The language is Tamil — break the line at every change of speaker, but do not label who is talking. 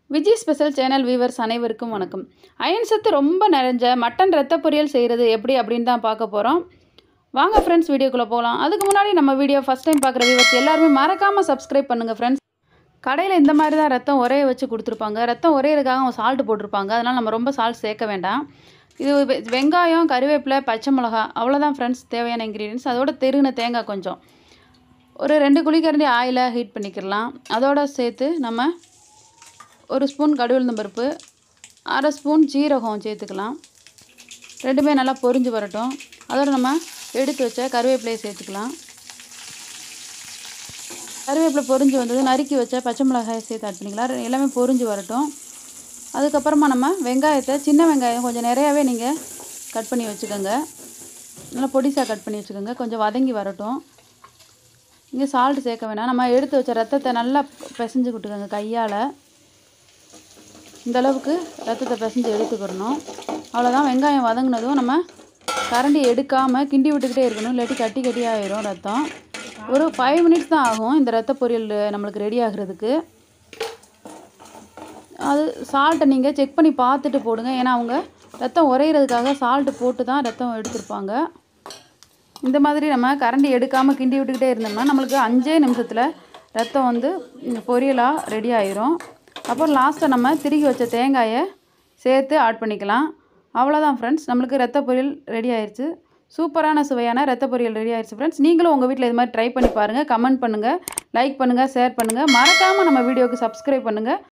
விஜய் ஸ்பெஷல் சேனல் வியூவர்ஸ் அனைவருக்கும் வணக்கம் அயன் சத்து ரொம்ப நிறைஞ்ச மட்டன் ரத்த பொரியல் செய்கிறது எப்படி அப்படின்னு தான் பார்க்க போகிறோம் வாங்க ஃப்ரெண்ட்ஸ் வீடியோக்குள்ளே போகலாம் அதுக்கு முன்னாடி நம்ம வீடியோ ஃபஸ்ட் டைம் பார்க்குற வியூவர்ஸ் எல்லாருமே மறக்காமல் சப்ஸ்கிரைப் பண்ணுங்கள் ஃப்ரெண்ட்ஸ் கடையில் இந்த மாதிரி தான் ரத்தம் உரைய வச்சு கொடுத்துருப்பாங்க ரத்தம் உரையிறதுக்காக அவங்க சால்ட் போட்டிருப்பாங்க அதனால் நம்ம ரொம்ப சால்ட் சேர்க்க வேண்டாம் இது வெ- வெங்காயம் கருவேப்பிலை பச்சை மிளகா அவ்வளோதான் ஃப்ரெண்ட்ஸ் தேவையான இன்க்ரீடியன்ஸ் அதோட தெருகின தேங்காய் கொஞ்சம் ஒரு ரெண்டு குழிக்கரண்டி ஆயிலை ஹீட் பண்ணிக்கிடலாம் அதோட சேர்த்து நம்ம ஒரு ஸ்பூன் கடுகுளுந்தம் பருப்பு அரை ஸ்பூன் ஜீரகம் சேர்த்துக்கலாம் ரெண்டுமே நல்லா பொரிஞ்சு வரட்டும் அதோட நம்ம எடுத்து வச்ச கருவேப்பிலையை சேர்த்துக்கலாம் கருவேப்பிலை பொரிஞ்சு வந்தது நறுக்கி வச்ச பச்சை மிளகாயை சேர்த்து ஆட் பண்ணிக்கலாம் ரெ- எல்லாமே பொரிஞ்சு வரட்டும் அதுக்கப்புறமா நம்ம வெங்காயத்தை சின்ன வெங்காயம் கொஞ்சம் நிறையாவே நீங்கள் கட் பண்ணி வச்சுக்கோங்க நல்லா பொடிசாக கட் பண்ணி வச்சுக்கோங்க கொஞ்சம் வதங்கி வரட்டும் இங்கே சால்ட் சேர்க்க வேணாம் நம்ம எடுத்து வச்ச ரத்தத்தை நல்லா பிசைஞ்சு விட்டுக்கோங்க கையால் இந்த அளவுக்கு ரத்தத்தை பிசைஞ்சு எடுத்துக்கிறணும் அவ்வளோதான் வெங்காயம் வதங்கினதும் நம்ம கரண்டி எடுக்காமல் கிண்டி விட்டுக்கிட்டே இருக்கணும் இல்லாட்டி கட்டி கட்டி ஆயிரும் ரத்தம் ஒரு ஃபைவ் மினிட்ஸ் தான் ஆகும் இந்த ரத்த பொரியல் நம்மளுக்கு ரெடி ஆகுறதுக்கு அது சால்ட்டை நீங்கள் செக் பண்ணி பார்த்துட்டு போடுங்க ஏன்னா அவங்க ரத்தம் உரையிறதுக்காக சால்ட்டு போட்டு தான் ரத்தம் எடுத்திருப்பாங்க இந்த மாதிரி நம்ம கரண்டி எடுக்காமல் கிண்டி விட்டுக்கிட்டே இருந்தோம்னா நம்மளுக்கு அஞ்சே நிமிஷத்தில் ரத்தம் வந்து பொரியலாக ரெடி ஆயிரும் அப்புறம் லாஸ்ட்டாக நம்ம திருகி வச்ச தேங்காயை சேர்த்து ஆட் பண்ணிக்கலாம் அவ்வளோதான் ஃப்ரெண்ட்ஸ் நம்மளுக்கு ரத்த பொரியல் ரெடி ஆயிருச்சு சூப்பரான சுவையான ரத்த பொரியல் ரெடி ஆயிருச்சு ஃப்ரெண்ட்ஸ் நீங்களும் உங்கள் வீட்டில் இது மாதிரி ட்ரை பண்ணி பாருங்கள் கமெண்ட் பண்ணுங்கள் லைக் பண்ணுங்கள் ஷேர் பண்ணுங்கள் மறக்காமல் நம்ம வீடியோவுக்கு சப்ஸ்கிரைப் பண்ணுங்கள்